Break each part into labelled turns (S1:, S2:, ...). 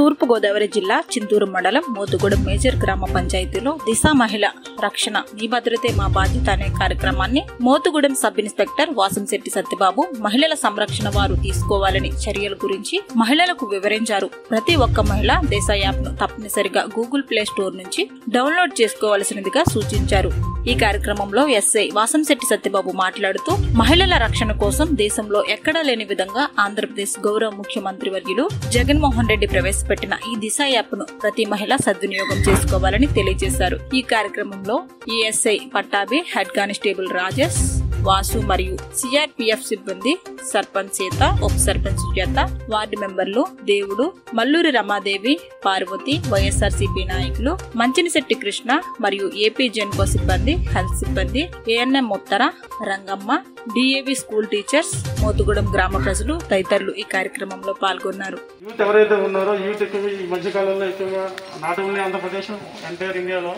S1: తూర్పుగోదావరి జిల్లా చింతూరు మండలం మోతుగూడెం మేజర్ గ్రామ పంచాయతీలో దిశ మహిళ రక్షణ మీ భద్రతే మా బాధ్యత అనే కార్యక్రమాన్ని మోతుగూడెం సబ్ ఇన్స్పెక్టర్ వాసంశెట్టి సత్యబాబు మహిళల సంరక్షణ వారు తీసుకోవాలని చర్యల గురించి మహిళలకు వివరించారు ప్రతి ఒక్క మహిళ దిశ యాప్ ను తప్పనిసరిగా గూగుల్ ప్లే స్టోర్ నుంచి డౌన్లోడ్ చేసుకోవాల్సినదిగా సూచించారు ఈ కార్యక్రమంలో ఎస్ఐ వాసంశెట్టి సత్యబాబు మాట్లాడుతూ మహిళల రక్షణ కోసం దేశంలో ఎక్కడా లేని విధంగా ఆంధ్రప్రదేశ్ గౌరవ ముఖ్యమంత్రి వర్యులు జగన్మోహన్ రెడ్డి ప్రవేశపెట్టిన ఈ దిశ యాప్ ను ప్రతి మహిళ సద్వినియోగం చేసుకోవాలని తెలియజేశారు ఈ కార్యక్రమంలో ESI Pattabhi head constable Rajesh Vasu మరియు సిఆర్పిఎఫ్ సిబ్బంది సర్పంచ్ చేత ఉప సర్పంచ్ చేత వార్డు మెంబర్లు దేవుడు మల్లూరి రమాదేవి పార్వతి వైఎస్ఆర్సీపీ నాయకులు మంచినిశెట్టి కృష్ణ మరియు ఏపీ జెన్కో సిబ్బంది హెల్త్ సిబ్బంది ANM Uttara Rangamma DAV school teachers Mothugudem గ్రామ ప్రజలు తదితరులు ఈ కార్యక్రమంలో పాల్గొన్నారు
S2: యూత్ ఎవరైతే ఉన్నారో యూత్ ఎక్కువ ఈ మధ్యకాలంలో ఎక్కువగా నాట్ ఓన్లీ ఆంధ్రప్రదేశ్ ఎంటైర్ ఇండియాలో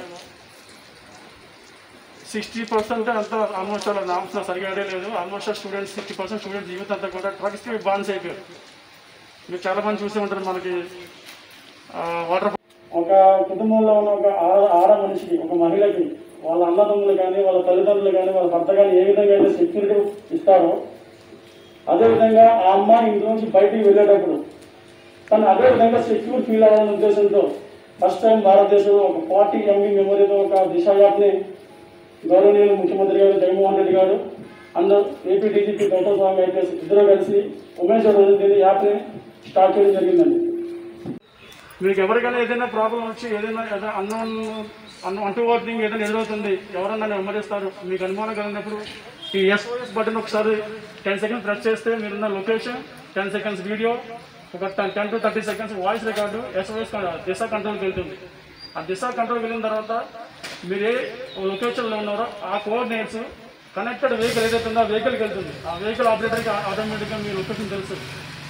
S2: సిక్స్టీ పర్సెంట్ అంతా ఆల్మోస్ట్ అలా నామ్స్ సరిగా ఐడియా లేదు almost students sixty percent students youth అంతా కూడా డ్రగ్స్కి బాన్స్ అయిపోయారు మీరు చాలా మంది చూసే ఉంటారు మనకి వాటర్ ఒక కుటుంబంలో ఉన్న ఒక ఆడ ఆడ మనిషికి ఒక మహిళకి వాళ్ళ అన్నదమ్ములు కానీ వాళ్ళ తల్లిదండ్రులు కానీ వాళ్ళ భర్త కానీ ఏ విధంగా అయితే సెక్యూరిటీ ఇస్తారో అదేవిధంగా ఆ అమ్మాయి ఇంటి నుంచి బయటికి వెళ్ళేటప్పుడు తను అదే విధంగా సెక్యూర్ ఫీల్ అవ్వాలనే ఉద్దేశంతో ఫస్ట్ టైం భారతదేశంలో ఒక ఫార్టీ ఎంబీ మెమొరీతో ఒక దిశ యాప్ని గౌరవనీయులు ముఖ్యమంత్రి గారు జగన్మోహన్ రెడ్డి గారు అందరూ ఏపీ డీజీపీ గౌతమ్ స్వామి అయితే ఇద్దరు కలిసి ఉమేష్ రోజు దీన్ని యాప్ని స్టార్ట్ చేయడం జరిగిందండి మీకు ఎవరికైనా ఏదైనా ప్రాబ్లం వచ్చి ఏదైనా అన్నోన్ అన్న అంటూ వాటింగ్ ఏదైనా ఎదురవుతుంది ఎవరన్నా విమరిస్తారు మీకు అనుమానం కలిగినప్పుడు ఈ ఎస్ఓఎస్ బటన్ ఒకసారి టెన్ సెకండ్స్ ప్రెస్ చేస్తే మీరున్న లొకేషన్ టెన్ సెకండ్స్ వీడియో ఒక ten to thirty seconds voice record SOS Disha కంట్రోల్కి వెళ్తుంది ఆ దిశ కంట్రోల్కి వెళ్ళిన తర్వాత మీరు ఏ లొకేషన్లో ఉన్నారో ఆ కోఆర్డినేట్స్ కనెక్టెడ్ వెహికల్ ఏదైతే ఉందో ఆ వెహికల్కి వెళ్తుంది ఆ వెహికల్ ఆపరేటర్కి ఆటోమేటిక్గా మీ లొకేషన్ తెలుస్తుంది